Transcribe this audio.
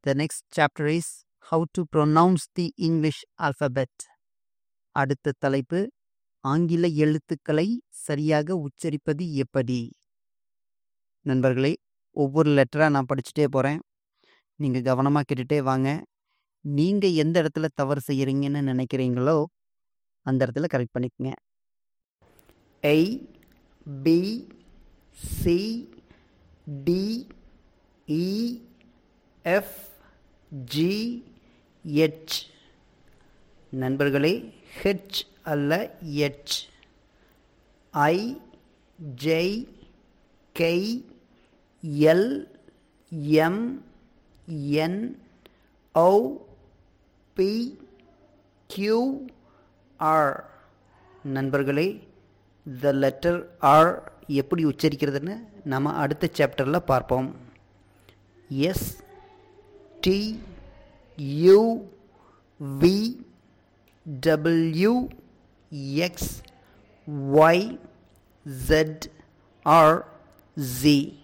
The next chapter is how to pronounce the English alphabet. அடுத்த தலைப்பு ஆங்கில எழுத்துக்களை சரியாக உச்சரிப்பது எப்படி நண்பர்களே ஒவ்வொரு லெட்டராக நான் படிச்சுட்டே போகிறேன் நீங்கள் கவனமாக கேட்டுட்டே வாங்க நீங்கள் எந்த இடத்துல தவறு செய்கிறீங்கன்னு நினைக்கிறீங்களோ அந்த இடத்துல கரெக்ட் பண்ணிக்கங்க A B C D E F G H நண்பர்களே ஹெச் அல்ல H I J K L M N O P Q R நண்பர்களே த லெட்டர் ஆர் எப்படி உச்சரிக்கிறதுன்னு நம்ம அடுத்த சாப்டரில் பார்ப்போம் S T U V W X Y Z R G